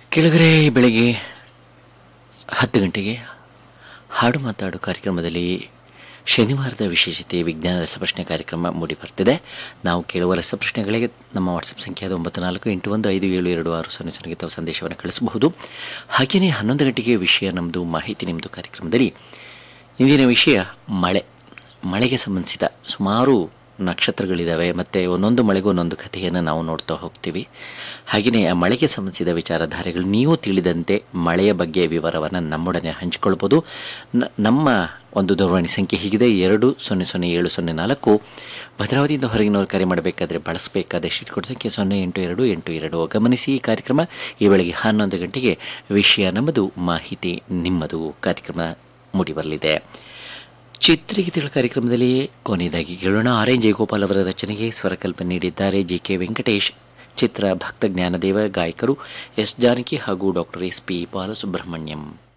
ಕೆಳಗರೆ ಬೆಳಗ್ಗೆ ಹತ್ತು ಗಂಟೆಗೆ ಹಾಡು ಮಾತಾಡು ಕಾರ್ಯಕ್ರಮದಲ್ಲಿ ಶನಿವಾರದ ವಿಶೇಷತೆ ವಿಜ್ಞಾನ ರಸಪ್ರಶ್ನೆ ಕಾರ್ಯಕ್ರಮ ಮೂಡಿ ಬರ್ತಿದೆ ನಾವು ಕೇಳುವ ರಸಪ್ರಶ್ನೆಗಳಿಗೆ ನಮ್ಮ ವಾಟ್ಸಪ್ ಸಂಖ್ಯೆ ಒಂಬತ್ತು ನಾಲ್ಕು ಎಂಟು ಒಂದು ಐದು ಏಳು ಎರಡು ಆರು ಸೊನ್ನೆ ಸೊನ್ನೆಗೆ ತಾವು ಸಂದೇಶವನ್ನು ಕಳಿಸಬಹುದು ಹಾಗೆಯೇ ಹನ್ನೊಂದು ಗಂಟೆಗೆ ವಿಷಯ ನಮ್ಮದು ಮಾಹಿತಿ ನಿಮ್ಮದು ಕಾರ್ಯಕ್ರಮದಲ್ಲಿ ಇಂದಿನ ವಿಷಯ ಮಳೆ ಮಳೆಗೆ ಸಂಬಂಧಿಸಿದ ಸುಮಾರು ನಕ್ಷತ್ರಗಳಿದ್ದಾವೆ ಮತ್ತು ಒಂದೊಂದು ಮಳೆಗೂ ಒಂದೊಂದು ಕಥೆಯನ್ನು ನಾವು ನೋಡ್ತಾ ಹೋಗ್ತೀವಿ ಹಾಗೆಯೇ ಆ ಮಳೆಗೆ ಸಂಬಂಧಿಸಿದ ವಿಚಾರಧಾರೆಗಳು ನೀವು ತಿಳಿದಂತೆ ಮಳೆಯ ಬಗ್ಗೆ ವಿವರವನ್ನು ನಮ್ಮೊಡನೆ ಹಂಚಿಕೊಳ್ಬೋದು ನ- ನಮ್ಮ ಒಂದು ದೂರವಾಣಿ ಸಂಖ್ಯೆ ಹೀಗಿದೆ ಎರಡು ಸೊನ್ನೆ ಸೊನ್ನೆ ಏಳು ಸೊನ್ನೆ ನಾಲ್ಕು ಭದ್ರಾವತಿಯಿಂದ ಹೊರಗಿನವರು ಕರೆ ಮಾಡಬೇಕಾದ್ರೆ ಬಳಸಬೇಕಾದ ಶೀಟ್ಕೋಡ್ ಸಂಖ್ಯೆ ಸೊನ್ನೆ ಎಂಟು ಎರಡು ಎಂಟು ಎರಡು ಗಮನಿಸಿ ಈ ಕಾರ್ಯಕ್ರಮ ಈ ಬೆಳಗ್ಗೆ ಹನ್ನೊಂದು ಗಂಟೆಗೆ ವಿಷಯ ನಮ್ಮದು ಮಾಹಿತಿ ನಿಮ್ಮದು ಕಾರ್ಯಕ್ರಮ ಮೂಡಿಬರಲಿದೆ ಚಿತ್ರಗೀತೆಗಳ ಕಾರ್ಯಕ್ರಮದಲ್ಲಿ ಕೊನೆಯದಾಗಿ ಕೇಳೋಣ ಆರ್ ಎನ್ ಜಯಗೋಪಾಲ್ ಅವರ ರಚನೆಗೆ ಸ್ವರಕಲ್ಪನೆ ನೀಡಿದ್ದಾರೆ ಜೆ ಕೆ ವೆಂಕಟೇಶ್ ಚಿತ್ರ ಭಕ್ತ ಜ್ಞಾನದೇವ ಗಾಯಕರು ಎಸ್ ಜಾನಕಿ ಹಾಗೂ ಡಾಕ್ಟರ್ ಎಸ್ ಪಿ ಬಾಲಸುಬ್ರಹ್ಮಣ್ಯಂ